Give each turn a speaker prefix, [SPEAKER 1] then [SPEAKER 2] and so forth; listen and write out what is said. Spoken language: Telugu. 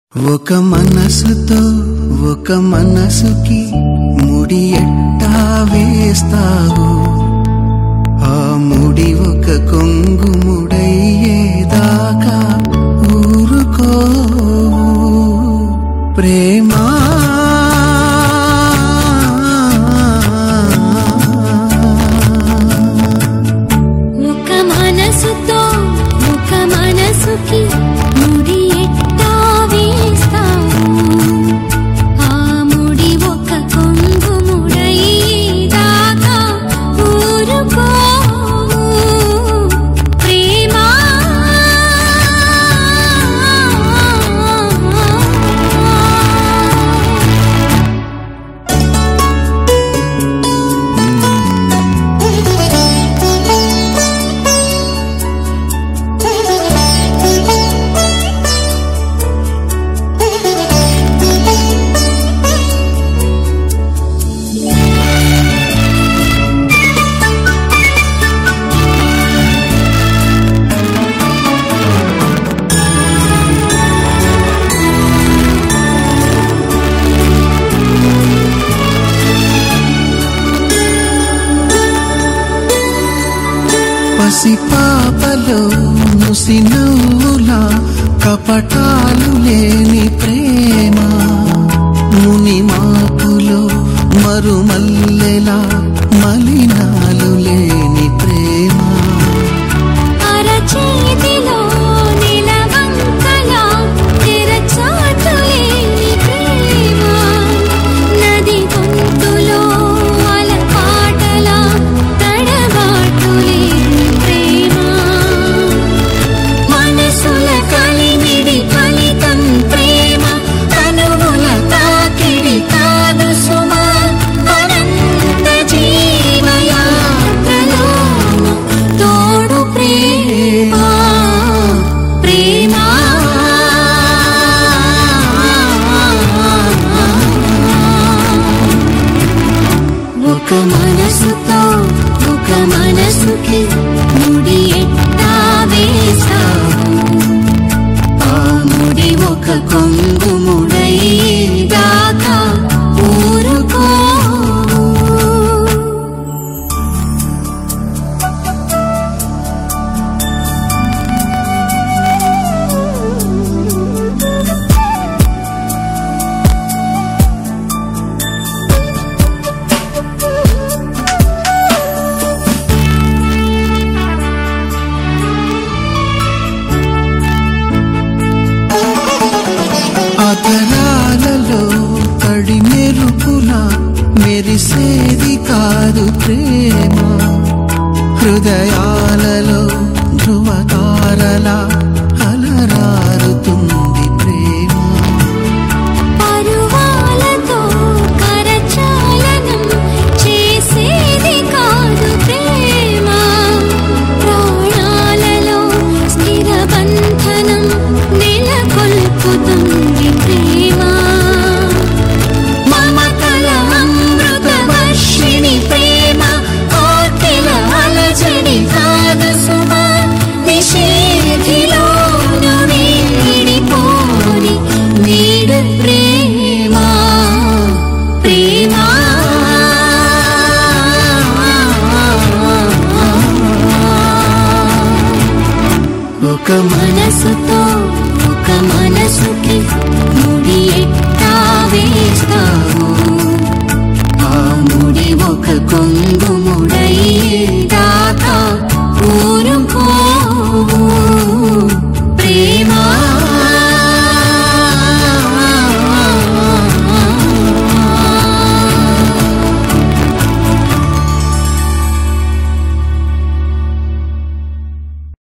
[SPEAKER 1] ఒక మనసుతో ఒక మనసుకి ముడి ఎట్టా వేస్తావు ఆ ముడి ఒక కొంగు ముడయ్యేదాకా ఊరుకో ప్రేమా
[SPEAKER 2] ఒక మనసుతో ఒక మనసుకి ముడి ఎట్టా వేస్తావు ఆ ముడి ఒక కొంగు ముడయ్యేదాకా ఊరుకో ప్రేమా
[SPEAKER 1] పసిపాపలో ముసి నవ్వులా కపటాలు లేని ప్రేమ ముని మాపులో మరుమల్లెలా మలినాలు లేని ప్రేమ
[SPEAKER 2] అరచేతిలో నిలవంకలా తెరచాటులేని ప్రేమ నది గొంతులో అలపాటలా తడబాటులేని ప్రేమ మనసుల కలిమిడి ఫలితం ప్రేమ కనువుల తాకిడి కాదు సుమా అనంత జీవయాత్రలో తోడు ప్రేమ ప్రేమ ఒక మనసుతో ఒక మనసుకి ముడి ఎట్టా వేసావు ఆ ముడి ఒక కొంగు ముడయ్యేదాకా ఊరుకో
[SPEAKER 1] అతరాలలో తడి మెరుపులా మెరిసేది కాదు ప్రేమ హృదయాలలో ధృవతారలా